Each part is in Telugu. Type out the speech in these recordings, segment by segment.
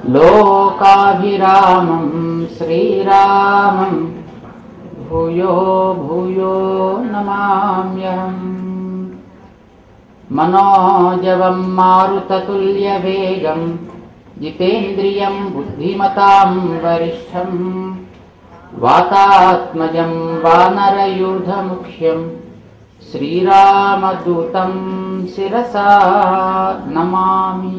लोकाभिरामं श्रीरामं भूयो भूयो नमाम्यहम् मनोजवं मारुततुल्यवेगं जितेन्द्रियं बुद्धिमतां वरिष्ठं वातात्मजं वानरयूर्धमुख्यं श्रीरामदूतं शिरसा नमामि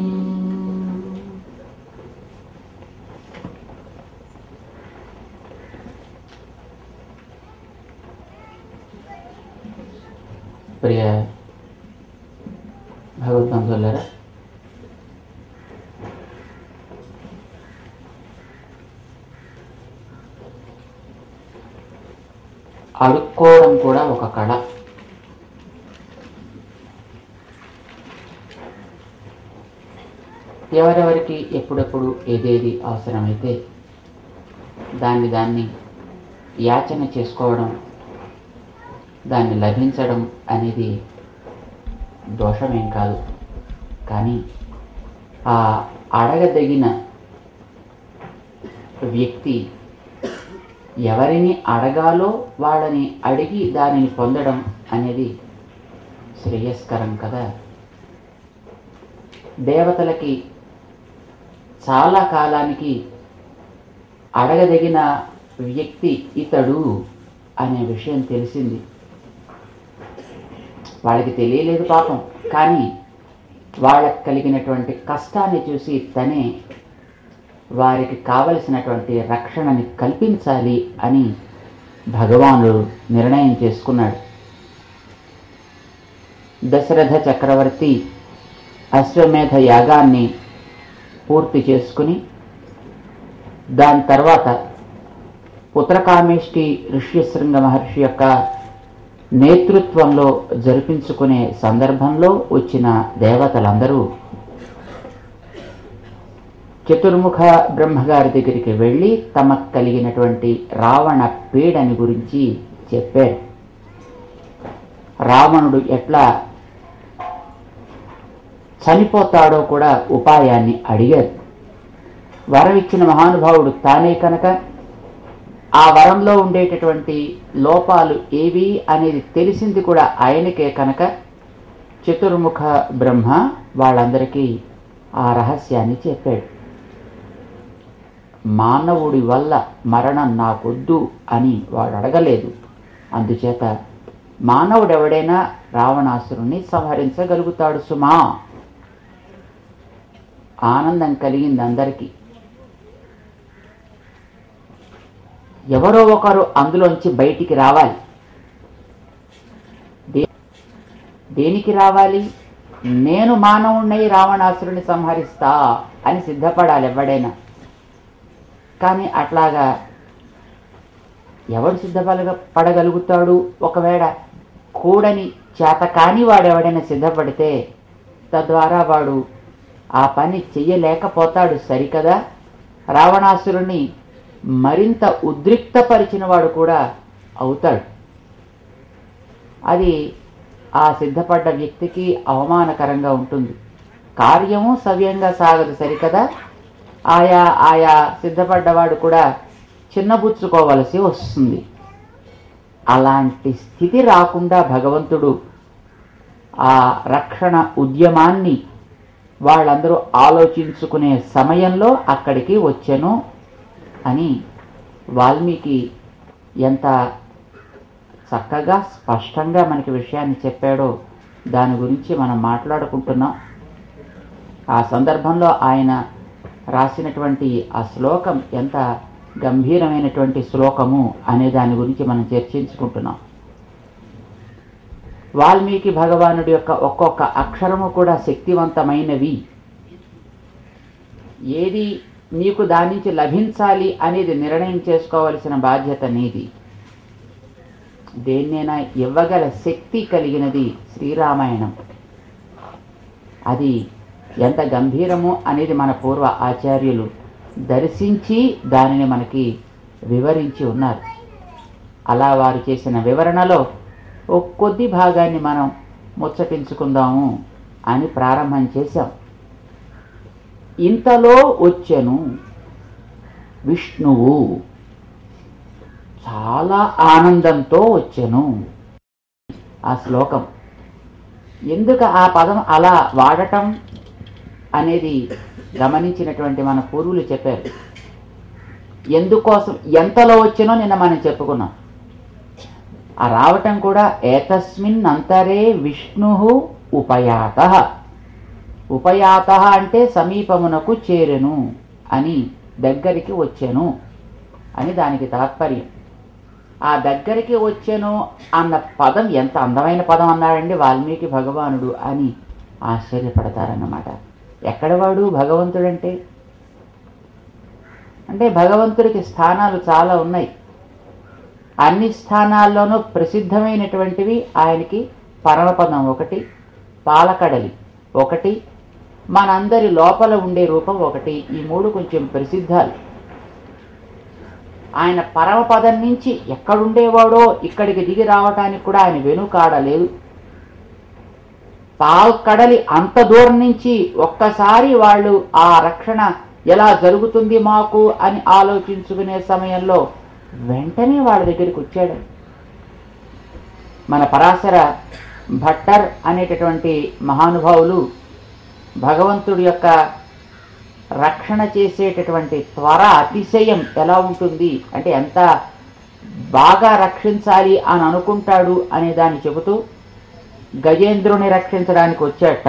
ప్రియ భగవద్బంధువులరా అడుక్కోవడం కూడా ఒక కళ ఎవరెవరికి ఎప్పుడెప్పుడు ఏదేది అవసరమైతే దాన్ని దాన్ని యాచన చేసుకోవడం దాన్ని లభించడం అనేది దోషమేం కాదు కానీ ఆ అడగదగిన వ్యక్తి ఎవరిని అడగాలో వాళ్ళని అడిగి దానిని పొందడం అనేది శ్రేయస్కరం కదా దేవతలకి చాలా కాలానికి అడగదగిన వ్యక్తి ఇతడు అనే విషయం తెలిసింది వాళ్ళకి తెలియలేదు పాపం కానీ వాళ్ళకి కలిగినటువంటి కష్టాన్ని చూసి తనే వారికి కావలసినటువంటి రక్షణని కల్పించాలి అని భగవానుడు నిర్ణయం చేసుకున్నాడు దశరథ చక్రవర్తి అశ్వమేధ యాగాన్ని పూర్తి చేసుకుని దాని తర్వాత పుత్రకామేష్టి ఋష్యశృంగ మహర్షి యొక్క నేతృత్వంలో జరిపించుకునే సందర్భంలో వచ్చిన దేవతలందరూ చతుర్ముఖ బ్రహ్మగారి దగ్గరికి వెళ్ళి తమకు కలిగినటువంటి రావణ పీడని గురించి చెప్పారు రావణుడు ఎట్లా చనిపోతాడో కూడా ఉపాయాన్ని అడిగారు వరం ఇచ్చిన మహానుభావుడు తానే కనుక ఆ వరంలో ఉండేటటువంటి లోపాలు ఏవి అనేది తెలిసింది కూడా ఆయనకే కనుక చతుర్ముఖ బ్రహ్మ వాళ్ళందరికీ ఆ రహస్యాన్ని చెప్పాడు మానవుడి వల్ల మరణం నాకొద్దు అని వాడు అడగలేదు అందుచేత మానవుడెవడైనా రావణాసురుణ్ణి సంహరించగలుగుతాడు సుమా ఆనందం కలిగింది అందరికీ ఎవరో ఒకరు అందులోంచి బయటికి రావాలి దే- దేనికి రావాలి నేను మానవుణ్ణి రావణాసురుని సంహరిస్తా అని సిద్ధపడాలి ఎవడైనా కానీ అట్లాగా ఎవడు సిద్ధపడగ పడగలుగుతాడు ఒకవేళ కూడని చేత కాని వాడు ఎవడైనా సిద్ధపడితే తద్వారా వాడు ఆ పని చెయ్యలేకపోతాడు సరికదా రావణాసురుణ్ణి మరింత ఉద్రిక్తపరిచిన వాడు కూడా అవుతాడు అది ఆ సిద్ధపడ్డ వ్యక్తికి అవమానకరంగా ఉంటుంది కార్యము సవ్యంగా సాగదు సరికదా ఆయా ఆయా సిద్ధపడ్డవాడు కూడా చిన్నబుచ్చుకోవలసి వస్తుంది అలాంటి స్థితి రాకుండా భగవంతుడు ఆ రక్షణ ఉద్యమాన్ని వాళ్ళందరూ ఆలోచించుకునే సమయంలో అక్కడికి వచ్చెను అని వాల్మీకి ఎంత చక్కగా స్పష్టంగా మనకి విషయాన్ని చెప్పాడో దాని గురించి మనం మాట్లాడుకుంటున్నాం ఆ సందర్భంలో ఆయన రాసినటువంటి ఆ శ్లోకం ఎంత గంభీరమైనటువంటి శ్లోకము అనే దాని గురించి మనం చర్చించుకుంటున్నాం వాల్మీకి భగవానుడి యొక్క ఒక్కొక్క అక్షరము కూడా శక్తివంతమైనవి ఏది నీకు దాని నుంచి లభించాలి అనేది నిర్ణయం చేసుకోవలసిన బాధ్యత నీది దేన్నైనా ఇవ్వగల శక్తి కలిగినది శ్రీరామాయణం అది ఎంత గంభీరము అనేది మన పూర్వ ఆచార్యులు దర్శించి దానిని మనకి వివరించి ఉన్నారు అలా వారు చేసిన వివరణలో ఓ కొద్ది భాగాన్ని మనం ముచ్చటించుకుందాము అని ప్రారంభం చేశాం ఇంతలో వచ్చెను విష్ణువు చాలా ఆనందంతో వచ్చెను ఆ శ్లోకం ఎందుకు ఆ పదం అలా వాడటం అనేది గమనించినటువంటి మన పూర్వులు చెప్పారు ఎందుకోసం ఎంతలో వచ్చెనో నిన్న మనం చెప్పుకున్నాం ఆ రావటం కూడా ఏతస్మిన్ అంతరే విష్ణు ఉపయాత ఉపయాత అంటే సమీపమునకు చేరెను అని దగ్గరికి వచ్చెను అని దానికి తాత్పర్యం ఆ దగ్గరికి వచ్చెను అన్న పదం ఎంత అందమైన పదం అన్నాడండి వాల్మీకి భగవానుడు అని ఆశ్చర్యపడతారన్నమాట ఎక్కడవాడు భగవంతుడంటే అంటే భగవంతుడికి స్థానాలు చాలా ఉన్నాయి అన్ని స్థానాల్లోనూ ప్రసిద్ధమైనటువంటివి ఆయనకి పరమపదం ఒకటి పాలకడలి ఒకటి మనందరి లోపల ఉండే రూపం ఒకటి ఈ మూడు కొంచెం ప్రసిద్ధాలు ఆయన పరమపదం నుంచి ఎక్కడుండేవాడో ఇక్కడికి దిగి రావటానికి కూడా ఆయన వెనుకాడలేదు పాల్కడలి అంత దూరం నుంచి ఒక్కసారి వాళ్ళు ఆ రక్షణ ఎలా జరుగుతుంది మాకు అని ఆలోచించుకునే సమయంలో వెంటనే వాళ్ళ దగ్గరికి వచ్చాడు మన పరాశర భట్టర్ అనేటటువంటి మహానుభావులు భగవంతుడి యొక్క రక్షణ చేసేటటువంటి త్వర అతిశయం ఎలా ఉంటుంది అంటే ఎంత బాగా రక్షించాలి అని అనుకుంటాడు అనే దాన్ని చెబుతూ గజేంద్రుని రక్షించడానికి వచ్చాట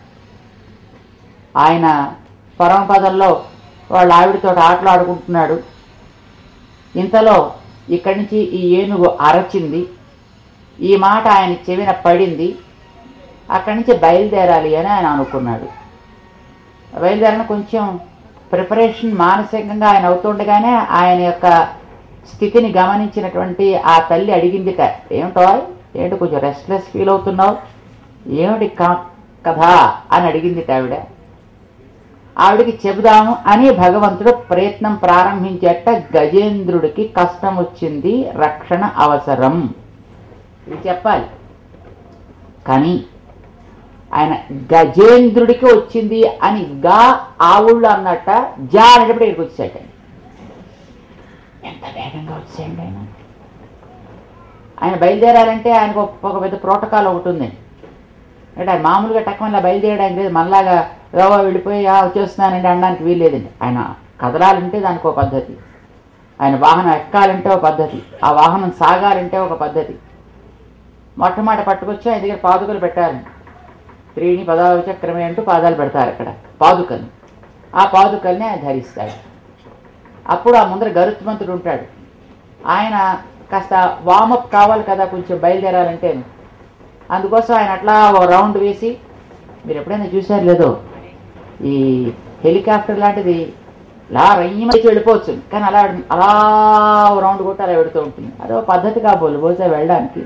ఆయన పరమపదంలో వాళ్ళ ఆవిడతో ఆటలు ఆడుకుంటున్నాడు ఇంతలో ఇక్కడి నుంచి ఈ ఏనుగు అరచింది ఈ మాట ఆయన చెవిన పడింది అక్కడి నుంచి బయలుదేరాలి అని ఆయన అనుకున్నాడు బయలుదేరిన కొంచెం ప్రిపరేషన్ మానసికంగా ఆయన అవుతుండగానే ఆయన యొక్క స్థితిని గమనించినటువంటి ఆ తల్లి అడిగిందిట ఏమిటో ఏంటి కొంచెం రెస్ట్లెస్ ఫీల్ అవుతున్నావు ఏమిటి క- కథ అని అడిగిందిట ఆవిడ ఆవిడికి చెబుదాము అని భగవంతుడు ప్రయత్నం ప్రారంభించేట గజేంద్రుడికి కష్టం వచ్చింది రక్షణ అవసరం ఇది చెప్పాలి కానీ ఆయన గజేంద్రుడికి వచ్చింది అని గా ఆవుళ్ళు అన్నట్ట జా అనేటప్పుడు ఇక్కడికి వచ్చాట ఎంత వేగంగా వచ్చాయండి ఆయన ఆయన బయలుదేరాలంటే ఆయనకు ఒక- ఒక పెద్ద ప్రోటోకాల్ ఒకటి ఉందండి అంటే ఆయన మామూలుగా టక్కమల్లా బయలుదేరడానికి లేదు మనలాగా గోవా వెళ్ళిపోయి "ఆ, వచ్చేస్తున్నానండి అనడానికి వీల్లేదండి ఆయన కదలాలంటే దానికి ఒక పద్ధతి ఆయన వాహనం ఎక్కాలంటే ఒక పద్ధతి ఆ వాహనం సాగాలంటే ఒక పద్ధతి మొట్టమొదటి పట్టుకొచ్చి ఆయన దగ్గర పాదుకలు పెట్టారండి త్రీని పదావ చక్రమే అంటూ పాదాలు పెడతారు అక్కడ పాదుకలు ఆ పాదుకల్ని ఆయన ధరిస్తాడు అప్పుడు ఆ ముందర గరుత్మంతుడు ఉంటాడు ఆయన కాస్త వామప్ కావాలి కదా కొంచెం బయలుదేరాలంటే అందుకోసం ఆయన అట్లా ఒక రౌండ్ వేసి మీరు ఎప్పుడైనా చూశారు లేదో ఈ హెలికాప్టర్ లాంటిది ఇలా రయ్యమని వెళ్ళిపోవచ్చు కానీ అలా అలా ఓ రౌండ్ కొట్టి అలా పెడుతూ ఉంటుంది అదో పద్ధతి కాబోలు బహుశా వెళ్ళడానికి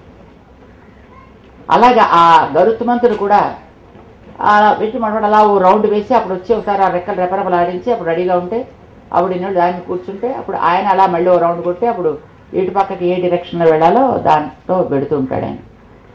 అలాగా ఆ గరుత్మంతుడు కూడా అలా పెట్టి మనవాడు అలా ఓ రౌండ్ వేసి అప్పుడు వచ్చి ఒకసారి ఆ రెక్కలు రెపరెపలు ఆడించి అప్పుడు రెడీగా ఉంటే అప్పుడు ఇన్నోడు దాన్ని కూర్చుంటే అప్పుడు ఆయన అలా మళ్ళీ ఓ రౌండ్ కొట్టి అప్పుడు ఇటు పక్కకి ఏ డైరెక్షన్లో వెళ్ళాలో దాంట్లో పెడుతూ ఉంటాడు ఆయన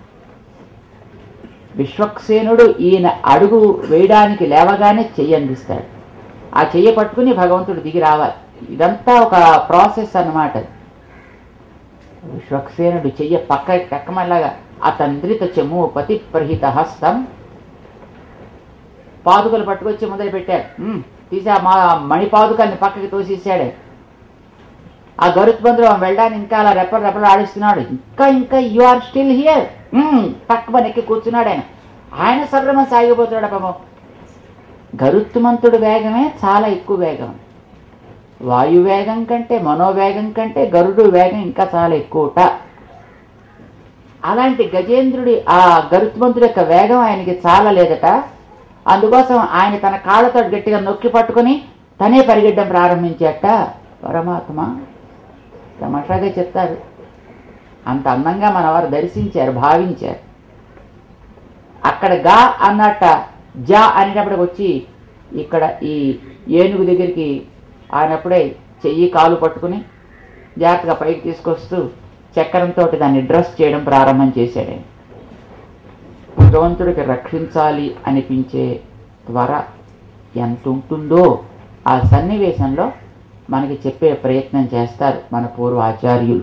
విశ్వక్సేనుడు ఈయన అడుగు వేయడానికి లేవగానే చెయ్యి అందిస్తాడు ఆ చెయ్యి పట్టుకుని భగవంతుడు దిగి రావాలి ఇదంతా ఒక ప్రాసెస్ అన్నమాట విశ్వక్సేనుడు చెయ్య పక్క టక్కమల్లాగా అతంద్రిత చెము పతి ప్రహిత హస్తం పాదుకలు పట్టుకొచ్చి మొదలు పెట్టారు ఉమ్, తీసి ఆ మా మణి పాదుకాన్ని పక్కకి తోసేసాడే ఆ గరుత్మంతుడు వెళ్ళడానికి ఇంకా అలా రెప్పలు రెప్పలు ఆడిస్తున్నాడు ఇంకా ఇంకా యు ఆర్ స్టిల్ హియర్ పక్కన ఎక్కి కూర్చున్నాడు ఆయన ఆయన సర్రమ సాగిపోతున్నాడు పాపం గరుత్మంతుడు వేగమే చాలా ఎక్కువ వేగం వాయు వేగం కంటే మనోవేగం కంటే గరుడు వేగం ఇంకా చాలా ఎక్కువట అలాంటి గజేంద్రుడి ఆ గరుత్మంతుడి యొక్క వేగం ఆయనకి చాలా లేదట అందుకోసం ఆయన తన కాళ్ళతో గట్టిగా నొక్కి పట్టుకొని తనే పరిగెట్టడం ప్రారంభించాట పరమాత్మ తమాషాగా చెప్తారు అంత అందంగా మన వారు దర్శించారు భావించారు అక్కడ గా అన్నట్ట జా అనేటప్పటికి వచ్చి ఇక్కడ ఈ ఏనుగు దగ్గరికి ఆయనప్పుడే చెయ్యి కాలు పట్టుకుని జాగ్రత్తగా పైకి తీసుకొస్తూ చక్రంతో దాన్ని డ్రెస్ చేయడం ప్రారంభం చేశాడు ఆయన. భగవంతుడికి రక్షించాలి అనిపించే త్వర ఎంత ఉంటుందో ఆ సన్నివేశంలో మనకి చెప్పే ప్రయత్నం చేస్తారు మన పూర్వ ఆచార్యులు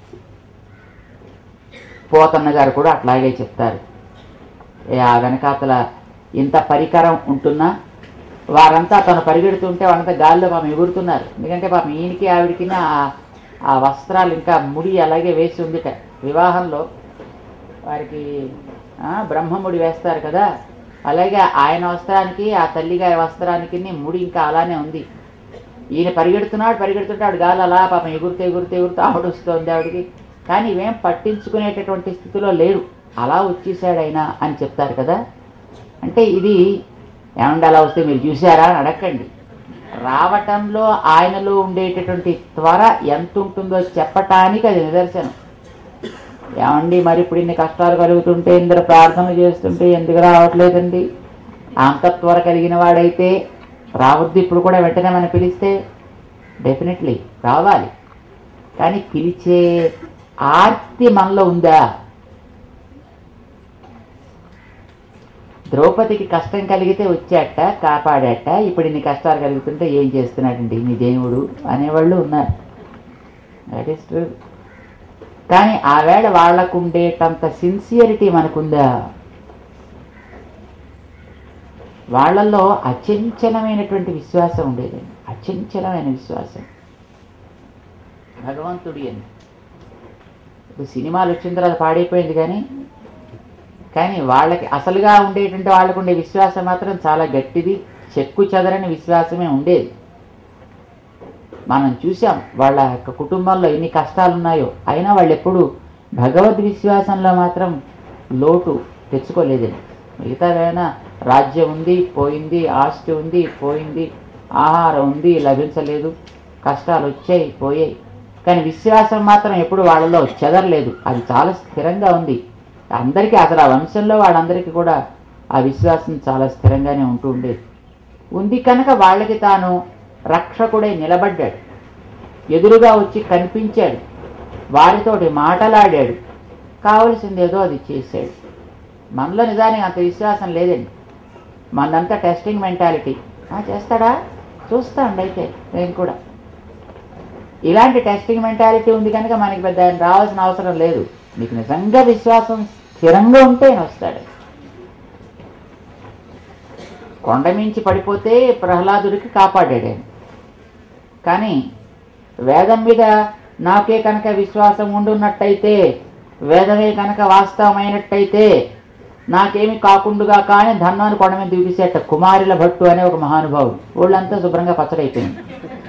పోతన్న గారు కూడా అట్లాగే చెప్తారు ఏ ఆ వెనకాతల ఇంత పరికరం ఉంటున్నా వారంతా తను పరిగెడుతుంటే వాళ్ళంతా గాల్లో పాపం ఎగురుతున్నారు ఎందుకంటే పాపం ఈయనకి ఆవిడికి ఆ- ఆ వస్త్రాలు ఇంకా ముడి అలాగే వేసి ఉందిట వివాహంలో వారికి ఆ, బ్రహ్మముడి వేస్తారు కదా అలాగే ఆయన వస్త్రానికి ఆ తల్లిగారి వస్త్రానికి ముడి ఇంకా అలానే ఉంది ఈయన పరిగెడుతున్నాడు పరిగెడుతుంటే ఆవిడ గాలి అలా పాపం ఎగురుతూ ఎగురుతూ ఎగురుతూ ఆవిడ వస్తుంది ఆవిడికి కానీ ఇవేం పట్టించుకునేటటువంటి స్థితిలో లేరు అలా వచ్చేసాడు ఆయన అని చెప్తారు కదా అంటే ఇది ఏమంటే అలా వస్తే మీరు చూసారా అని అడగండి రావటంలో ఆయనలో ఉండేటటువంటి త్వర ఎంత ఉంటుందో చెప్పటానికి అది నిదర్శనం ఏమండి మరి ఇప్పుడు ఇన్ని కష్టాలు కలుగుతుంటే ఇందరు ప్రార్థనలు చేస్తుంటే ఎందుకు రావట్లేదండి అంత త్వర కలిగిన వాడైతే రావద్దు ఇప్పుడు కూడా వెంటనే మనం పిలిస్తే డెఫినెట్లీ రావాలి కానీ పిలిచే ఆర్తి మనలో ఉందా ద్రౌపదికి కష్టం కలిగితే వచ్చాట కాపాడాట ఇప్పుడు ఇన్ని కష్టాలు కలుగుతుంటే ఏం చేస్తున్నాడండి మీ దేవుడు అనేవాళ్ళు ఉన్నారు దట్ ఈస్ ట్రూ కానీ ఆ వేళ వాళ్ళకు ఉండేటంత సిన్సియరిటీ మనకుందా వాళ్ళల్లో అచంచలమైనటువంటి విశ్వాసం ఉండేదండి అచంచలమైన విశ్వాసం భగవంతుడి అని ఇప్పుడు సినిమాలు వచ్చిన తర్వాత పాడైపోయింది కానీ కానీ వాళ్ళకి అసలుగా ఉండేటువంటి వాళ్ళకు ఉండే విశ్వాసం మాత్రం చాలా గట్టిది చెక్కు చెదరని విశ్వాసమే ఉండేది మనం చూసాం వాళ్ళ యొక్క కుటుంబంలో ఎన్ని కష్టాలు ఉన్నాయో అయినా వాళ్ళు ఎప్పుడు భగవద్ విశ్వాసంలో మాత్రం లోటు తెచ్చుకోలేదండి మిగతా ఏమైనా రాజ్యం ఉంది పోయింది ఆస్తి ఉంది పోయింది ఆహారం ఉంది లభించలేదు కష్టాలు వచ్చాయి పోయాయి కానీ విశ్వాసం మాత్రం ఎప్పుడు వాళ్ళలో చెదరలేదు అది చాలా స్థిరంగా ఉంది అందరికీ అసలు ఆ వంశంలో వాళ్ళందరికీ కూడా ఆ విశ్వాసం చాలా స్థిరంగానే ఉంటూ ఉండేది ఉంది కనుక వాళ్ళకి తాను రక్షకుడై నిలబడ్డాడు ఎదురుగా వచ్చి కనిపించాడు వారితోటి మాటలాడాడు కావలసింది ఏదో అది చేశాడు మనలో నిజానికి అంత విశ్వాసం లేదండి మనంతా టెస్టింగ్ మెంటాలిటీ చేస్తాడా చూస్తాండి అయితే నేను కూడా ఇలాంటి టెస్టింగ్ మెంటాలిటీ ఉంది కనుక మనకి పెద్ద ఆయన రావాల్సిన అవసరం లేదు నీకు నిజంగా విశ్వాసం స్థిరంగా ఉంటే ఆయన వస్తాడు కొండ మించి పడిపోతే ప్రహ్లాదుడికి కాపాడాడు ఆయన కానీ వేదం మీద నాకే కనుక విశ్వాసం ఉండున్నట్టయితే వేదమే కనుక వాస్తవమైనట్టయితే నాకేమి కాకుండుగా కానీ ధన్నాన్ని కొండ మీద దిగిసేట కుమారుల భట్టు అనే ఒక మహానుభావుడు వాళ్ళంతా శుభ్రంగా పచ్చడైపోయింది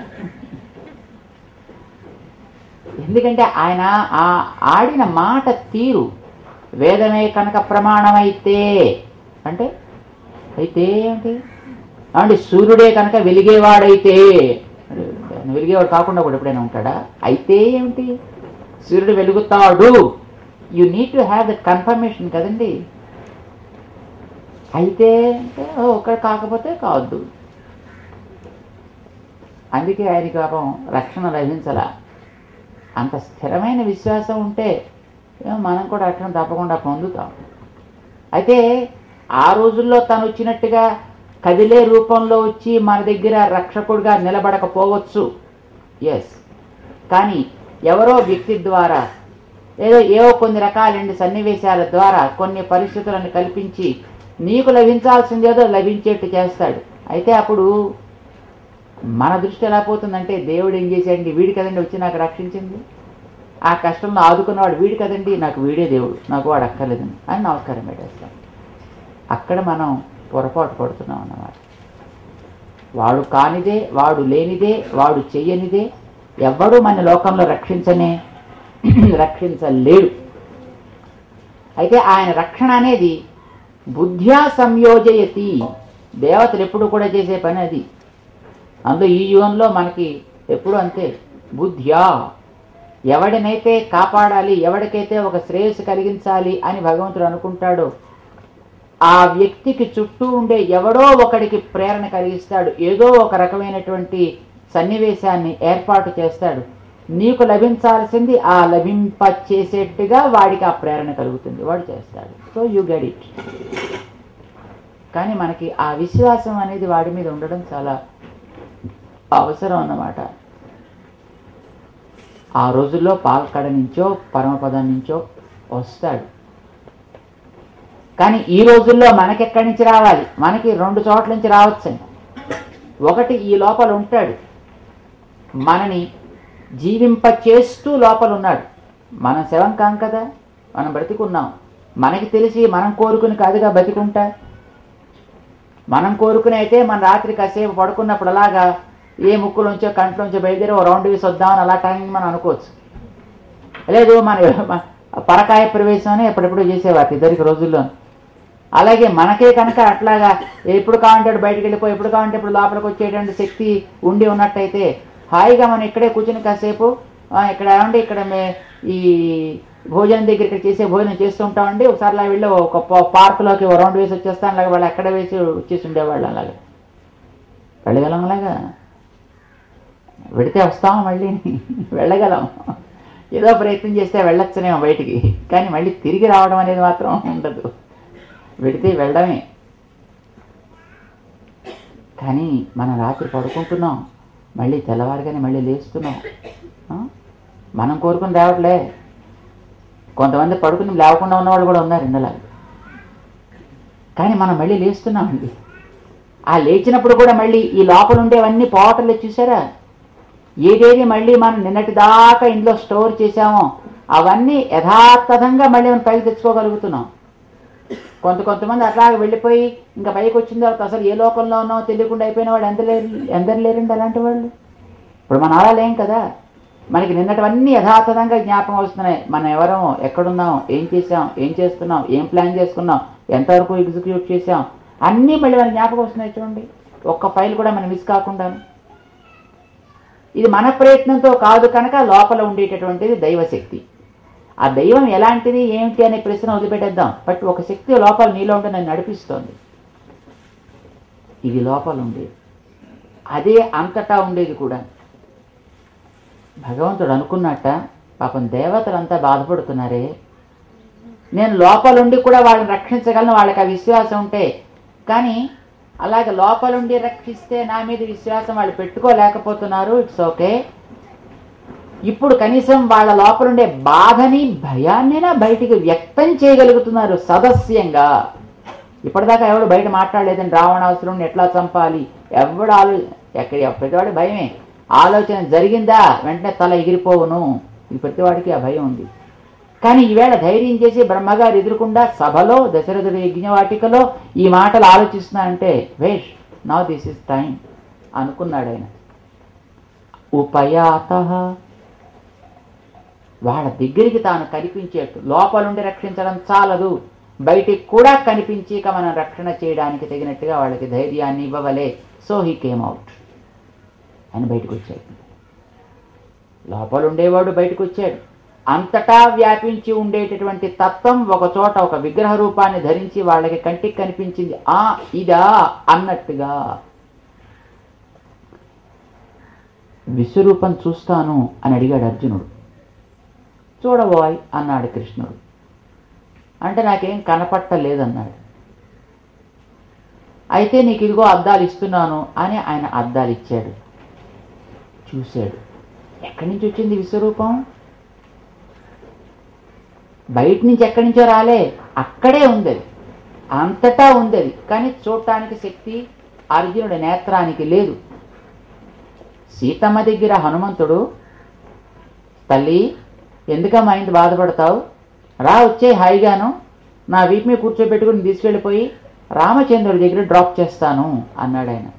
ఎందుకంటే ఆయన ఆ ఆడిన మాట తీరు వేదమే కనుక ప్రమాణమైతే అంటే అయితే ఏంటి అంటే సూర్యుడే కనుక వెలిగేవాడైతే ఆయన వెలిగేవాడు కాకుండా కూడా ఎప్పుడైనా ఉంటాడా అయితే ఏమిటి సూర్యుడు వెలుగుతాడు you need to have the confirmation కదండి అయితే అంటే ఓ, ఒక్కడ కాకపోతే కావద్దు అందుకే ఆయనకి పాపం రక్షణ లభించలా అంత స్థిరమైన విశ్వాసం ఉంటే ఏమో మనం కూడా రక్షణ తప్పకుండా పొందుతాం అయితే ఆ రోజుల్లో తను వచ్చినట్టుగా కదిలే రూపంలో వచ్చి మన దగ్గర రక్షకుడిగా నిలబడకపోవచ్చు ఎస్ కానీ ఎవరో వ్యక్తి ద్వారా ఏదో ఏవో కొన్ని రకాలైన సన్నివేశాల ద్వారా కొన్ని పరిస్థితులను కల్పించి నీకు లభించాల్సిందేదో లభించేట్టు చేస్తాడు అయితే అప్పుడు మన దృష్టి ఎలా పోతుందంటే దేవుడు ఏం చేశాడండి వీడి కదండి వచ్చి నాకు రక్షించింది ఆ కష్టంలో ఆదుకున్నవాడు వీడు కదండి నాకు వీడే దేవుడు నాకు వాడు అక్కర్లేదని అని నమస్కారం పెట్టేస్తాం అక్కడ మనం పొరపాటు పడుతున్నాం అన్నమాట వాడు కానిదే వాడు లేనిదే వాడు చెయ్యనిదే ఎవ్వడూ మన లోకంలో రక్షించనే రక్షించలేడు అయితే ఆయన రక్షణ అనేది బుద్ధ్యా సంయోజయతి దేవతలు ఎప్పుడు కూడా చేసే పని అది అందులో ఈ యుగంలో మనకి ఎప్పుడు అంతే బుద్ధ్యా ఎవడినైతే కాపాడాలి ఎవడికైతే ఒక శ్రేయస్సు కలిగించాలి అని భగవంతుడు అనుకుంటాడో ఆ వ్యక్తికి చుట్టూ ఉండే ఎవడో ఒకడికి ప్రేరణ కలిగిస్తాడు ఏదో ఒక రకమైనటువంటి సన్నివేశాన్ని ఏర్పాటు చేస్తాడు నీకు లభించాల్సింది ఆ లభింప చేసేట్టుగా వాడికి ఆ ప్రేరణ కలుగుతుంది వాడు చేస్తాడు సో యు గెట్ ఇట్ కానీ మనకి ఆ విశ్వాసం అనేది వాడి మీద ఉండడం చాలా అవసరం అన్నమాట ఆ రోజుల్లో పాలకడ నుంచో పరమపదం నుంచో వస్తాడు కానీ ఈ రోజుల్లో మనకెక్కడి నుంచి రావాలి మనకి రెండు చోట్ల నుంచి రావచ్చండి ఒకటి ఈ లోపల ఉంటాడు మనని జీవింప చేస్తూ లోపల ఉన్నాడు మనం శవం కాం కదా మనం బ్రతికున్నాం మనకి తెలిసి మనం కోరుకుని కాదుగా బతికుంటా మనం కోరుకుని అయితే మన రాత్రి కాసేపు పడుకున్నప్పుడు అలాగా ఏ ముక్కులోంచో కంట్లోంచో బయలుదేరి ఓ రౌండ్ వేసి వద్దామని అలా టైం మనం అనుకోవచ్చు లేదు మన మన పరకాయ ప్రవేశం అని ఎప్పుడెప్పుడు చేసేవారు ఇద్దరికి రోజుల్లో అలాగే మనకే కనుక అట్లాగా ఎప్పుడు కావాలంటే అప్పుడు బయటికి వెళ్ళిపోయి ఎప్పుడు కావాలంటే ఇప్పుడు లోపలికి వచ్చేటువంటి శక్తి ఉండి ఉన్నట్టయితే హాయిగా మనం ఇక్కడే కూర్చుని కాసేపు ఆ, ఇక్కడ ఏమండి ఇక్కడ మే ఈ భోజనం దగ్గర ఇక్కడ చేసే భోజనం చేస్తూ ఉంటామండి ఒకసారి అలా వెళ్ళి ఒక పా- పార్కులోకి ఓ రౌండ్ వేసి వచ్చేస్తాను అలాగే వాళ్ళు ఎక్కడ వేసి వచ్చేసి ఉండేవాళ్ళు అలాగే వెళ్ళగలం అలాగా వెడితే వస్తాం మళ్ళీ వెళ్ళగలం ఏదో ప్రయత్నం చేస్తే వెళ్ళొచ్చునేమో బయటికి కానీ మళ్ళీ తిరిగి రావడం అనేది మాత్రం ఉండదు వెడితే వెళ్ళడమే కానీ మనం రాత్రి పడుకుంటున్నాం మళ్ళీ తెల్లవారుగానే మళ్ళీ లేస్తున్నాం ఆ? మనం కోరుకుని రావట్లే కొంతమంది పడుకుని లేవకుండా ఉన్నవాళ్ళు కూడా ఉన్నారు ఇండలా కానీ మనం మళ్ళీ లేస్తున్నామండి ఆ లేచినప్పుడు కూడా మళ్ళీ ఈ లోపల ఉండేవన్నీ పోవటలే చూసారా ఏదేది మళ్ళీ మనం నిన్నటి దాకా ఇంట్లో స్టోర్ చేసామో అవన్నీ యథాతథంగా మళ్ళీ మనం పైకి తెచ్చుకోగలుగుతున్నాం కొంత కొంతమంది అట్లాగే వెళ్ళిపోయి ఇంకా పైకి వచ్చిన తర్వాత అసలు ఏ లోకంలో ఉన్నామో తెలియకుండా అయిపోయిన వాళ్ళు ఎంత లేరు ఎందరు లేరండి అలాంటి వాళ్ళు ఇప్పుడు మనం అలా లేం కదా మనకి నిన్నటివన్నీ యథాతథంగా జ్ఞాపకం వస్తున్నాయి మనం ఎవరో ఎక్కడున్నాం ఏం చేసాం ఏం చేస్తున్నాం ఏం ప్లాన్ చేసుకున్నాం ఎంతవరకు ఎగ్జిక్యూట్ చేసాం అన్నీ మళ్ళీ మన జ్ఞాపకం వస్తున్నాయి చూడండి ఒక్క ఫైల్ కూడా మనం మిస్ కాకుండా ఇది మన ప్రయత్నంతో కాదు కనుక లోపల ఉండేటటువంటిది దైవశక్తి ఆ దైవం ఎలాంటిది ఏమిటి అనే ప్రశ్న వదిలిపెట్టేద్దాం బట్ ఒక శక్తి లోపల నీలో ఉంటే నన్ను నడిపిస్తోంది ఇది లోపల ఉండేది అదే అంతటా ఉండేది కూడా భగవంతుడు అనుకున్నట్ట పాపం దేవతలంతా బాధపడుతున్నారే నేను లోపలుండి కూడా వాళ్ళని రక్షించగలను వాళ్ళకి ఆ విశ్వాసం ఉంటే కానీ అలాగే లోపలుండి రక్షిస్తే నా మీద విశ్వాసం వాళ్ళు పెట్టుకోలేకపోతున్నారు ఇట్స్ ఓకే ఇప్పుడు కనీసం వాళ్ళ లోపలుండే బాధని భయాన్నైనా బయటికి వ్యక్తం చేయగలుగుతున్నారు సదస్యంగా ఇప్పటిదాకా ఎవడు బయట మాట్లాడలేదని రావణాసురుని ఎట్లా చంపాలి ఎవడు ఆలో ఎక్కడ ప్రతివాడి భయమే ఆలోచన జరిగిందా వెంటనే తల ఎగిరిపోవును ఇది ప్రతివాడికి ఆ భయం ఉంది కానీ ఈవేళ ధైర్యం చేసి బ్రహ్మగారు ఎదురుకుండా సభలో దశరథుడి యజ్ఞవాటికలో ఈ మాటలు ఆలోచిస్తున్నానంటే వేష్ నౌ దిస్ ఇస్ టైం అనుకున్నాడు ఆయన ఉపయాత వాళ్ళ దగ్గరికి తాను కనిపించేట్టు లోపలుండి రక్షించడం చాలదు బయటికి కూడా కనిపించి ఇక మనం రక్షణ చేయడానికి తగినట్టుగా వాళ్ళకి ధైర్యాన్ని ఇవ్వవలే సో హీ కేమ్ అవుట్ ఆయన బయటకు వచ్చాడు లోపల ఉండేవాడు బయటకు వచ్చాడు అంతటా వ్యాపించి ఉండేటటువంటి తత్వం ఒక చోట ఒక విగ్రహ రూపాన్ని ధరించి వాళ్ళకి కంటికి కనిపించింది ఆ ఇదా అన్నట్టుగా విశ్వరూపం చూస్తాను అని అడిగాడు అర్జునుడు చూడబోయ్ అన్నాడు కృష్ణుడు అంటే నాకేం కనపట్టలేదన్నాడు అయితే నీకు ఇదిగో అద్దాలు ఇస్తున్నాను అని ఆయన అద్దాలు ఇచ్చాడు చూశాడు ఎక్కడి నుంచి వచ్చింది విశ్వరూపం బయట నుంచి ఎక్కడి నుంచో రాలే అక్కడే ఉంది అది అంతటా ఉంది అది కానీ చూడటానికి శక్తి అర్జునుడి నేత్రానికి లేదు సీతమ్మ దగ్గర హనుమంతుడు తల్లి ఎందుకమ్మా ఇంత బాధపడతావు రా వచ్చే హాయిగాను నా వీపు మీద కూర్చోబెట్టుకుని తీసుకెళ్ళిపోయి రామచంద్రుడి దగ్గర డ్రాప్ చేస్తాను అన్నాడు ఆయన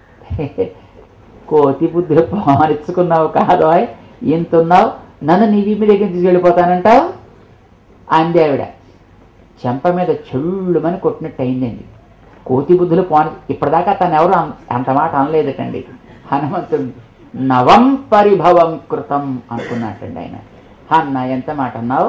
కోతి బుద్ధులు పారించుకున్నావు కాదు ఇంత ఉన్నావు నన్ను నీ వీపు దగ్గర తీసుకెళ్ళిపోతానంటావు అంది ఆవిడ చెంప మీద చెల్లుమని కొట్టినట్టు అయిందండి కోతి బుద్ధులు పోని ఇప్పటిదాకా తను ఎవరు అన్- అంత మాట అనలేదటండి హనుమంతుడు నవం పరిభవం కృతం అనుకున్నట్టండి ఆయన అన్న ఎంత మాట అన్నావు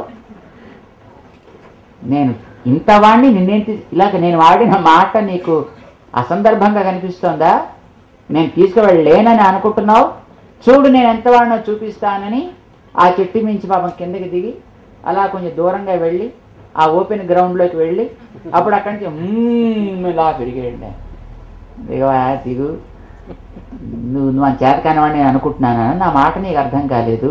నేను ఇంత వాడిని నిన్నేంటి ఇలాగ నేను వాడిన మాట నీకు అసందర్భంగా కనిపిస్తోందా నేను తీసుకువెళ్ళలేనని అనుకుంటున్నావు చూడు నేను ఎంత వాడినో చూపిస్తానని ఆ చెట్టు మించి పాపం కిందకి దిగి అలా కొంచెం దూరంగా వెళ్ళి ఆ ఓపెన్ గ్రౌండ్లోకి వెళ్ళి అప్పుడు అక్కడి నుంచి "మ్మ్" ఇలా పెరిగాడు దిగవా దిగు నువ్వు నువ్వు అని చేత కానివాడిని నేను అనుకుంటున్నానా నా మాట నీకు అర్థం కాలేదు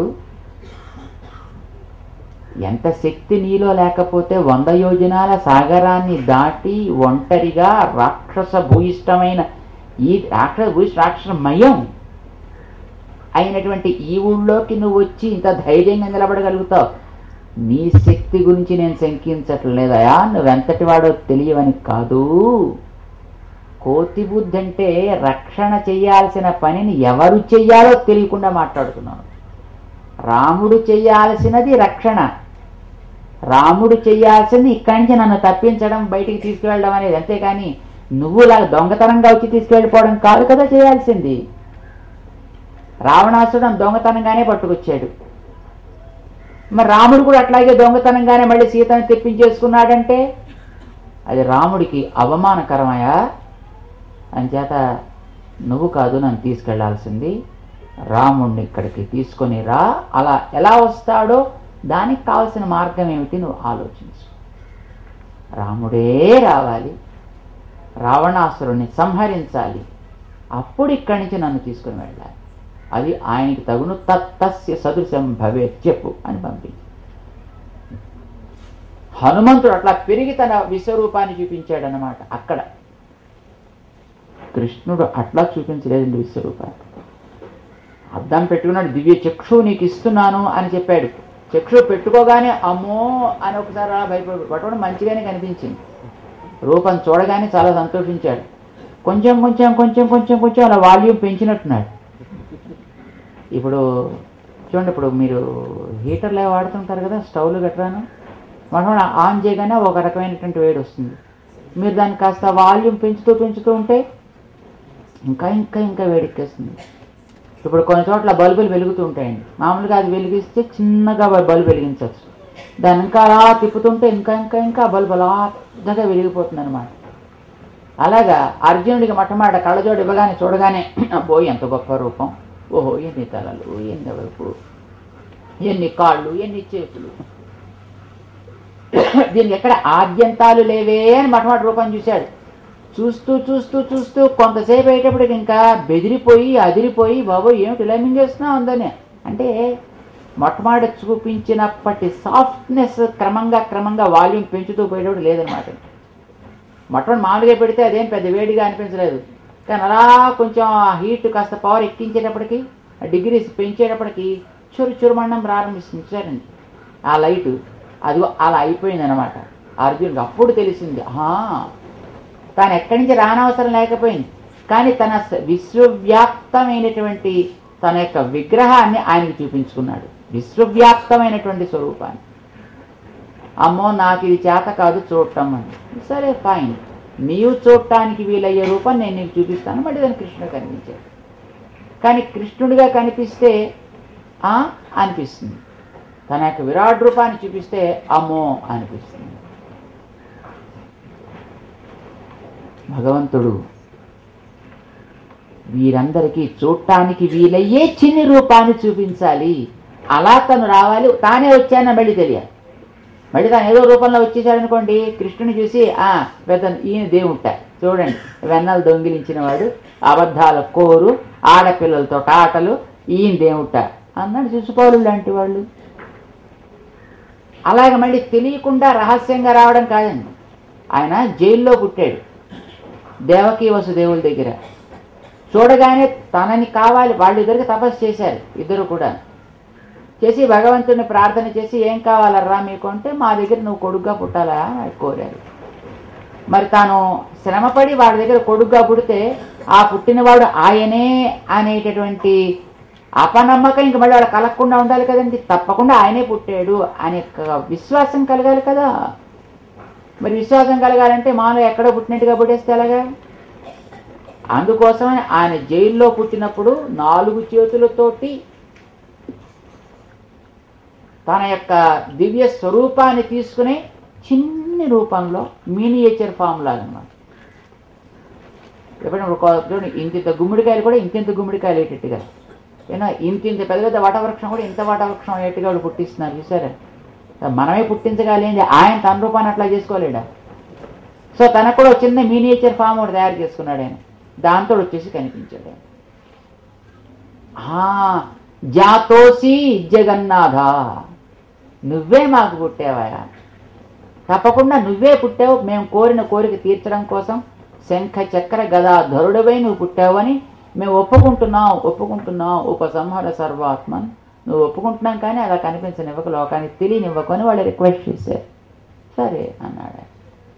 ఎంత శక్తి నీలో లేకపోతే వంద యోజనాల సాగరాన్ని దాటి ఒంటరిగా రాక్షస భూయిష్టమైన ఈ రాక్షస భూయిష్ట రాక్షసమయం అయినటువంటి ఈ ఊళ్ళోకి నువ్వు వచ్చి ఇంత ధైర్యంగా నిలబడగలుగుతావు నీ శక్తి గురించి నేను శంకించట్లేదయా నువ్వెంతటి వాడో తెలియవని కాదు కోతి బుద్ధి అంటే రక్షణ చేయాల్సిన పనిని ఎవరు చెయ్యాలో తెలియకుండా మాట్లాడుతున్నాను రాముడు చేయాల్సినది రక్షణ రాముడు చేయాల్సింది ఇక్కడి నుంచి నన్ను తప్పించడం బయటికి తీసుకువెళ్ళడం అనేది అంతేకాని నువ్వు ఇలా దొంగతనంగా వచ్చి తీసుకెళ్ళిపోవడం కాదు కదా చేయాల్సింది రావణాసుడు దొంగతనంగానే పట్టుకొచ్చాడు మరి రాముడు కూడా అట్లాగే దొంగతనంగానే మళ్ళీ సీతను తెప్పించేసుకున్నాడంటే అది రాముడికి అవమానకరమయా అంచేత నువ్వు కాదు నన్ను తీసుకెళ్లాల్సింది రాముడిని ఇక్కడికి తీసుకొని రా అలా ఎలా వస్తాడో దానికి కావలసిన మార్గం ఏమిటి నువ్వు ఆలోచించు రాముడే రావాలి రావణాసురుణ్ణి సంహరించాలి అప్పుడు ఇక్కడి నుంచి నన్ను తీసుకుని వెళ్ళాలి అది ఆయనకి తగును తత్తస్య సదృశం భవేత్ చెప్పు అని పంపించి హనుమంతుడు అట్లా పెరిగి తన విశ్వరూపాన్ని చూపించాడనమాట అక్కడ కృష్ణుడు అట్లా చూపించలేదండి విశ్వరూపాన్ని అద్దం పెట్టుకున్నాడు దివ్య చక్షు నీకు ఇస్తున్నాను అని చెప్పాడు చక్షు పెట్టుకోగానే అమ్మో అని ఒకసారి అలా భయపడి పట్టుకోవడం మంచిగానే కనిపించింది రూపం చూడగానే చాలా సంతోషించాడు కొంచెం కొంచెం కొంచెం కొంచెం కొంచెం అలా వాల్యూమ్ పెంచినట్టున్నాడు ఇప్పుడు చూడండి ఇప్పుడు మీరు హీటర్లు అవి వాడుతుంటారు కదా స్టవ్లు గట్రాను మనం ఆన్ చేయగానే ఒక రకమైనటువంటి వేడి వస్తుంది మీరు దాన్ని కాస్త వాల్యూమ్ పెంచుతూ పెంచుతూ ఉంటే ఇంకా ఇంకా ఇంకా వేడెక్కేస్తుంది ఇప్పుడు కొన్ని చోట్ల బల్బులు వెలుగుతూ ఉంటాయండి మామూలుగా అది వెలిగిస్తే చిన్నగా బల్బు వెలిగించవచ్చు దాన్ని ఇంకా అలా తిప్పుతుంటే ఇంకా ఇంకా ఇంకా బల్బు అలా పెద్దగా వెలిగిపోతుంది అనమాట అలాగా అర్జునుడికి మొట్టమొదట కళ్ళజోడు ఇవ్వగానే చూడగానే అబ్బో ఎంత గొప్ప రూపం ఓహో ఎన్ని తలలు ఎన్ని వైపు ఎన్ని కాళ్ళు ఎన్ని చేతులు దీనికి ఎక్కడ ఆద్యంతాలు లేవే అని మొట్టమొదటి రూపం చూశాడు చూస్తూ చూస్తూ చూస్తూ కొంతసేపు అయ్యేటప్పటికి ఇంకా బెదిరిపోయి అదిరిపోయి బాబు ఏమిటి ఇలా మింగేస్తున్నావు ఉందని అంటే మొట్టమొదటి చూపించినప్పటి సాఫ్ట్నెస్ క్రమంగా క్రమంగా వాల్యూమ్ పెంచుతూ పోయేటప్పుడు లేదనమాట మొట్టమొదటి మామూలుగా పెడితే అదేం పెద్ద వేడిగా అనిపించలేదు కానీ అలా కొంచెం ఆ హీట్ కాస్త పవర్ ఎక్కించేటప్పటికి డిగ్రీస్ పెంచేటప్పటికి చురు చురుమణం ప్రారంభిస్తుంది చూసారండి ఆ లైటు అది అలా అయిపోయింది అనమాట అర్జునుడికి అప్పుడు తెలిసింది ఆహా తాను ఎక్కడి నుంచి రానవసరం లేకపోయింది కానీ తన స- విశ్వవ్యాప్తమైనటువంటి తన యొక్క విగ్రహాన్ని ఆయనకి చూపించుకున్నాడు విశ్వవ్యాప్తమైనటువంటి స్వరూపాన్ని అమ్మో నాకు ఇది చేత కాదు చూడటం అని సరే ఫైన్ నీవు చూడటానికి వీలయ్యే రూపం నేను నీకు చూపిస్తాను మళ్ళీ దాన్ని కృష్ణుడు కనిపించాడు కానీ కృష్ణుడిగా కనిపిస్తే ఆ అనిపిస్తుంది తన యొక్క విరాట్ రూపాన్ని చూపిస్తే అమ్మో అనిపిస్తుంది భగవంతుడు వీరందరికీ చూడటానికి వీలయ్యే చిన్ని రూపాన్ని చూపించాలి అలా తను రావాలి తానే వచ్చానని మళ్ళీ తెలియాలి మళ్ళీ తాను ఏదో రూపంలో వచ్చేసాడు అనుకోండి కృష్ణుని చూసి ఆ పెద్ద ఈయన దేవుంట చూడండి వెన్నలు దొంగిలించిన వాడు అబద్ధాల కోరు ఆడపిల్లలతో ఆటలు ఈయన దేవుట అన్నాడు శిశుపాలు లాంటి వాళ్ళు అలాగే మళ్ళీ తెలియకుండా రహస్యంగా రావడం కాదండి ఆయన జైల్లో పుట్టాడు దేవకీ వసుదేవుల దగ్గర చూడగానే తనని కావాలి వాళ్ళు ఇద్దరికి తపస్సు చేశారు ఇద్దరు కూడా చేసి భగవంతుని ప్రార్థన చేసి ఏం కావాలరా మీకు అంటే మా దగ్గర నువ్వు కొడుగ్గా పుట్టాలా అని కోరారు మరి తాను శ్రమపడి వాడి దగ్గర కొడుగ్గా పుడితే ఆ పుట్టినవాడు ఆయనే అనేటటువంటి అపనమ్మకం ఇంక మళ్ళీ వాడు కలగకుండా ఉండాలి కదండి తప్పకుండా ఆయనే పుట్టాడు అనే ఒక విశ్వాసం కలగాలి కదా మరి విశ్వాసం కలగాలంటే మాలో ఎక్కడో పుట్టినట్టుగా పుట్టేస్తే ఎలాగా అందుకోసమని ఆయన జైల్లో పుట్టినప్పుడు నాలుగు చేతులతోటి తన యొక్క దివ్య స్వరూపాన్ని తీసుకుని చిన్ని రూపంలో మినియేచర్ ఫామ్ లాగా అనమాట ఎప్పుడైనా ఒక చూడండి ఇంతింత గుమ్మడికాయలు కూడా ఇంతింత గుమ్మడికాయలు అయ్యేటట్టుగా ఏనా ఇంత ఇంత పెద్ద పెద్ద వటవృక్షం కూడా ఇంత వటవృక్షం అయ్యేట్టుగా వాళ్ళు పుట్టిస్తున్నారు చూసారా మనమే పుట్టించగలిగింది ఆయన తన రూపాన్ని అట్లా చేసుకోలేడా సో తనకు కూడా ఒక చిన్న మినియేచర్ ఫామ్ ఒకటి తయారు చేసుకున్నాడు ఆయన దాంతో వచ్చేసి కనిపించాడు ఆయన ఆ, జాతోసి జగన్నాథ నువ్వే మాకు పుట్టావయా తప్పకుండా నువ్వే పుట్టావు మేము కోరిన కోరిక తీర్చడం కోసం శంఖ చక్ర గదా ధరుడవై నువ్వు పుట్టావని మేము ఒప్పుకుంటున్నాం ఒప్పుకుంటున్నాం ఉపసంహార సర్వాత్మన్ నువ్వు ఒప్పుకుంటున్నాం కానీ అలా కనిపించనివ్వక లోకానికి తెలియనివ్వకు అని వాళ్ళు రిక్వెస్ట్ చేశారు సరే అన్నాడు ఆయన.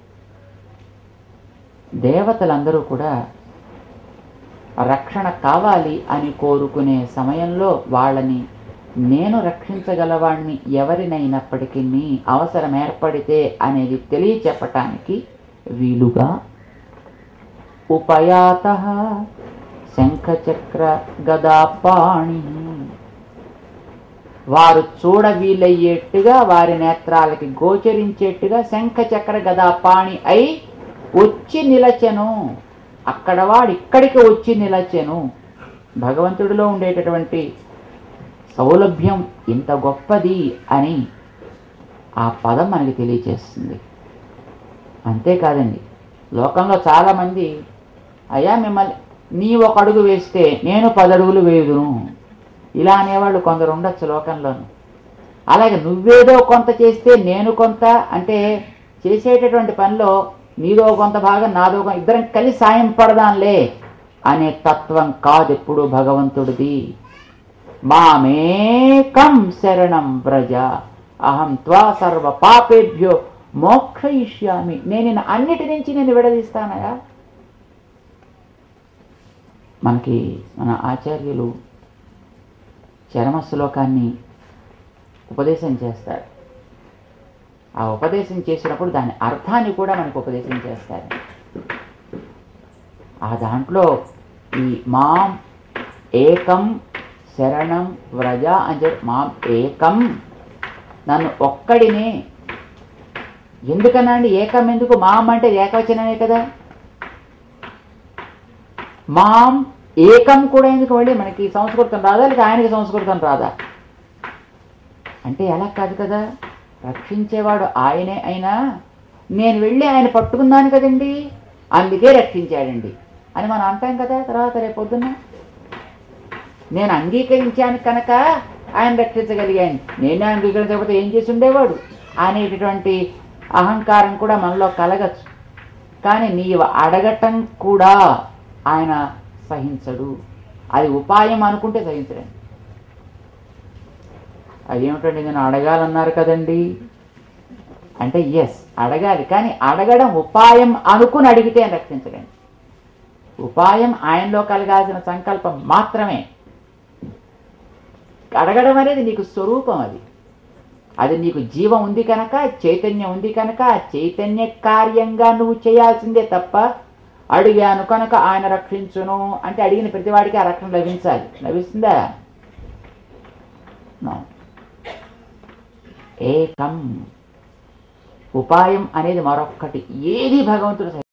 దేవతలందరూ కూడా రక్షణ కావాలి అని కోరుకునే సమయంలో వాళ్ళని నేను రక్షించగలవాణ్ణి ఎవరినైనప్పటికీ అవసరం ఏర్పడితే అనేది తెలియచెప్పటానికి వీలుగా ఉపయాత శంఖచక్ర గదాపాణి వారు చూడ వీలయ్యేట్టుగా వారి నేత్రాలకి గోచరించేట్టుగా శంఖచక్ర గదాపాణి అయి వచ్చి నిలచెను అక్కడ వాడు ఇక్కడికి వచ్చి నిలచెను భగవంతుడిలో ఉండేటటువంటి సౌలభ్యం ఇంత గొప్పది అని ఆ పదం మనకి తెలియచేస్తుంది అంతేకాదండి లోకంలో చాలామంది అయ్యా మిమ్మల్ని నీ ఒక అడుగు వేస్తే నేను పది అడుగులు వేయుదును ఇలా అనేవాళ్ళు కొందరు ఉండొచ్చు లోకంలోను అలాగే నువ్వేదో కొంత చేస్తే నేను కొంత అంటే చేసేటటువంటి పనిలో నీదో కొంత భాగం నాదో కొంత ఇద్దరం కలిసి సాయం పడదాంలే అనే తత్వం కాదు ఎప్పుడు భగవంతుడిది మామేకం శరణం వ్రజ అహం త్వా సర్వ పాపేభ్యో మోక్షయిష్యామి నేను నిన్ను అన్నిటి నుంచి నేను విడదీస్తానయా మనకి మన ఆచార్యులు చరమ శ్లోకాన్ని ఉపదేశం చేస్తారు ఆ ఉపదేశం చేసినప్పుడు దాని అర్థాన్ని కూడా మనకు ఉపదేశం చేస్తారు ఆ దాంట్లో ఈ మాం ఏకం శరణం వ్రజ అని చెప్పి మాం ఏకం నన్ను ఒక్కడినే ఎందుకనండి ఏకం ఎందుకు మాం అంటే ఏకవచనమే కదా మాం ఏకం కూడా ఎందుకు మళ్ళీ మనకి సంస్కృతం రాదా లేదా ఆయనకి సంస్కృతం రాదా అంటే ఎలా కాదు కదా రక్షించేవాడు ఆయనే అయినా నేను వెళ్ళి ఆయన పట్టుకున్నాను కదండి అందుకే రక్షించాడండి అని మనం అంటాం కదా తర్వాత రేపు పొద్దున్న నేను అంగీకరించాను కనుక ఆయన రక్షించగలిగాను నేనే అంగీకరించకపోతే ఏం చేసి ఉండేవాడు అనేటటువంటి అహంకారం కూడా మనలో కలగచ్చు కానీ నీవు అడగటం కూడా ఆయన సహించడు అది ఉపాయం అనుకుంటే సహించడండి అదేమిటండి నేను అడగాలన్నారు కదండి అంటే ఎస్ అడగాలి కానీ అడగడం ఉపాయం అనుకుని అడిగితే ఆయన రక్షించడండి ఉపాయం ఆయనలో కలగాల్సిన సంకల్పం మాత్రమే అడగడం అనేది నీకు స్వరూపం అది అది నీకు జీవం ఉంది కనుక చైతన్యం ఉంది కనుక ఆ చైతన్య కార్యంగా నువ్వు చేయాల్సిందే తప్ప అడిగాను కనుక ఆయన రక్షించును అంటే అడిగిన ప్రతివాడికి ఆ రక్షణ లభించాలి లభిస్తుందా No. ఏకం ఉపాయం అనేది మరొక్కటి ఏది భగవంతుడు